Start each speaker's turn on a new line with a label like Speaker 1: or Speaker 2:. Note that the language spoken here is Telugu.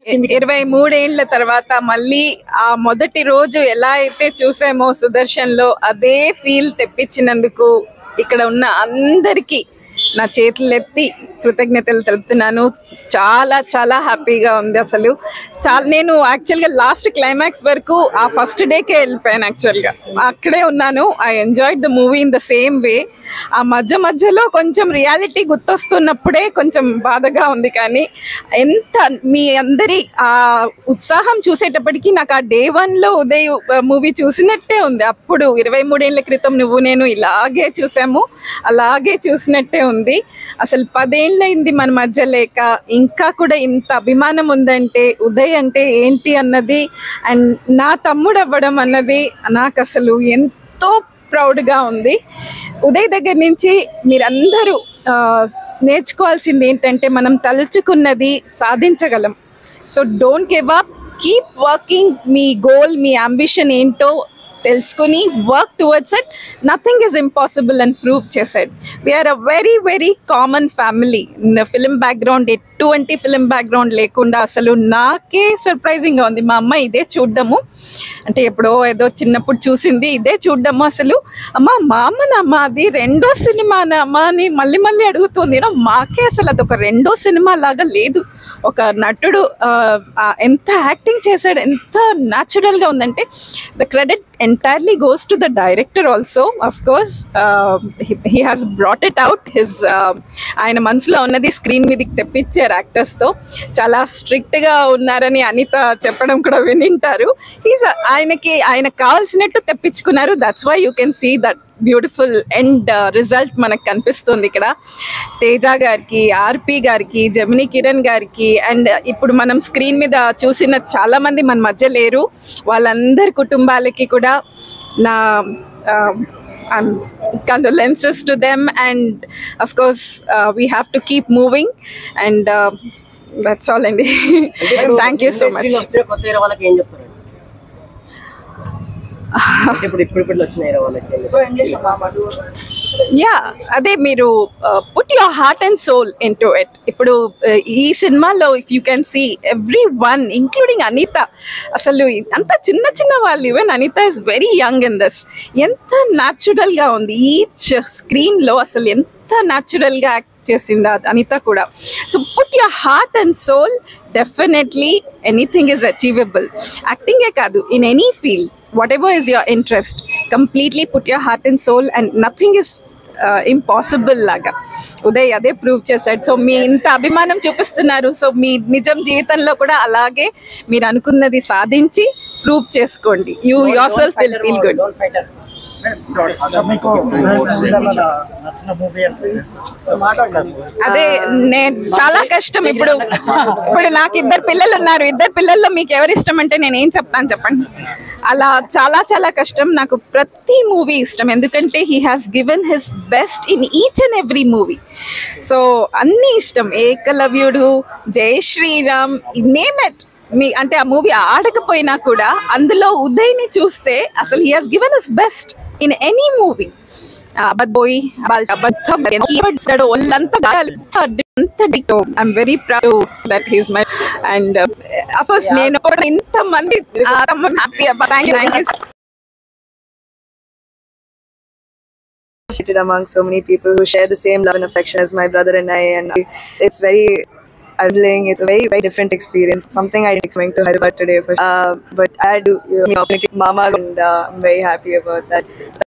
Speaker 1: ఇరవై మూడేళ్ల తర్వాత మళ్ళీ ఆ మొదటి రోజు ఎలా అయితే చూసామో సుదర్శన్ లో అదే ఫీల్ తెప్పించినందుకు ఇక్కడ ఉన్న అందరికీ నా చేతులెత్తి కృతజ్ఞతలు తెలుపుతున్నాను చాలా చాలా హ్యాపీగా ఉంది అసలు చాలా నేను యాక్చువల్గా లాస్ట్ క్లైమాక్స్ వరకు ఆ ఫస్ట్ డేకే వెళ్ళిపోయాను యాక్చువల్గా అక్కడే ఉన్నాను I enjoyed the movie in the same way ఆ మధ్య మధ్యలో కొంచెం రియాలిటీ గుర్తొస్తున్నప్పుడే కొంచెం బాధగా ఉంది కానీ ఎంత మీ అందరి ఆ ఉత్సాహం చూసేటప్పటికి నాకు ఆ డే వన్లో ఉదయ్ మూవీ చూసినట్టే ఉంది అప్పుడు ఇరవై మూడేళ్ల క్రితం నువ్వు నేను ఇలాగే చూసాము అలాగే చూసినట్టే ఉంది అసలు పదేళ్ళైంది మన మధ్య లేక ఇంకా కూడా ఇంత అభిమానం ఉందంటే ఉదయ్ అంటే ఏంటి అన్నది అండ్ నా తమ్ముడు అవ్వడం అన్నది నాకు అసలు ఎంతో ప్రౌడ్గా ఉంది ఉదయ్ దగ్గర నుంచి మీరందరూ ఆ, నేర్చుకోవాల్సింది ఏంటంటే మనం తలుచుకున్నది సాధించగలం so don't give up keep working మీ గోల్ మీ అంబిషన్ ఏంటో తెలుసుకుని work towards it nothing is impossible అని ప్రూవ్ చేశాడు we are a very very common family film background ఎటువంటి ఫిలిం బ్యాక్గ్రౌండ్ లేకుండా అసలు నాకే సర్ప్రైజింగ్గా ఉంది మా అమ్మ ఇదే చూడ్డము అంటే ఎప్పుడో ఏదో చిన్నప్పుడు చూసింది ఇదే చూడ్డము అసలు అమ్మ మా అమ్మనమ్మ అది రెండో సినిమానా అమ్మ అని మళ్ళీ మళ్ళీ అడుగుతుంది You know, మాకే అసలు అదొక రెండో సినిమా లాగా లేదు ఒక నటుడు ఆ, ఆ, ఎంత యాక్టింగ్ చేశాడు ఎంత న్యాచురల్గా ఉందంటే the credit entirely goes to the director also of course he has brought it out his ఆయన మనసులో ఉన్నది స్క్రీన్ మీదకి తెప్పించారు యాక్టర్స్తో చాలా స్ట్రిక్ట్గా ఉన్నారని అనిత చెప్పడం కూడా వినింటారు హీస్ ఆయనకి ఆయనకు కావాల్సినట్టు తెప్పించుకున్నారు that's why you can see that beautiful end result మనకు కనిపిస్తుంది ఇక్కడ తేజ గారికి ఆర్పి గారికి జమిని కిరణ్ గారికి అండ్ ఇప్పుడు మనం స్క్రీన్ మీద చూసిన చాలా మంది మన మధ్య లేరు వాళ్ళందరి కుటుంబాలకి కూడా నా condolences to them and of course we have to keep moving and that's all అండి థ్యాంక్ యూ సో మచ్
Speaker 2: ఇండస్ట్రీలో వచ్చిన కొత్త హీరో వాళ్ళకి ఏం చెప్తారు అంటే ఇప్పుడు ఇప్పుడు ఇప్పుడు వచ్చిన హీరో వాళ్ళకి ఏం చెప్తారు?
Speaker 1: యా అదే మీరు put your heart and soul into it ఇప్పుడు uh, ఈ సినిమాలో if you can see everyone including Anitha అసలు అంత చిన్న చిన్న వాళ్ళు even Anitha is very young in this ఎంత న్యాచురల్గా ఉంది ఈచ్ స్క్రీన్లో అసలు ఎంత న్యాచురల్గా యాక్ట్ చేసింది ఆ అనిత కూడా so put your heart and soul definitely anything is achievable యాక్టింగే కాదు in any field whatever is your interest completely put your heart and soul and nothing is impossible లాగా ఉదయ్ అదే ప్రూవ్ చేశాడు సో మీ ఇంత అభిమానం చూపిస్తున్నారు సో మీ నిజం జీవితంలో కూడా అలాగే మీరు అనుకున్నది సాధించి ప్రూవ్ చేసుకోండి you yourself will feel good
Speaker 2: Don't fight her.
Speaker 3: అసలు మీకు నచ్చిన మూవీ అంటే
Speaker 1: అదే నేను చాలా కష్టం ఇప్పుడు ఇప్పుడు నాకు ఇద్దరు పిల్లలు ఉన్నారు ఇద్దరు పిల్లల్లో మీకు ఎవరు ఇష్టం అంటే నేను ఏం చెప్తాను చెప్పండి అలా చాలా చాలా కష్టం నాకు ప్రతి మూవీ ఇష్టం ఎందుకంటే he has given his best in each and every movie so అన్నీ ఇష్టం ఏకలవ్యుడు జై శ్రీరామ్ నేమ్ ఇట్ మీ అంటే ఆ మూవీ ఆడకపోయినా కూడా అందులో ఉదయ్ని చూస్తే అసలు he has given his best in any movie అబద్ధోయి అబద్ధం పడ్డాడు ఒళ్ళంతా గాయాలు అంత ditto I'm very proud that he's my and of course నేను కూడా ఇంత మంది happy thank you thank you
Speaker 4: appreciated among so many people who share the same love and affection as my brother and I. And it's very humbling. It's a very, very different experience. Something I didn't expect to Hyderabad today. For, uh, but I do you know, opportunity mamas and uh, I'm very happy about that.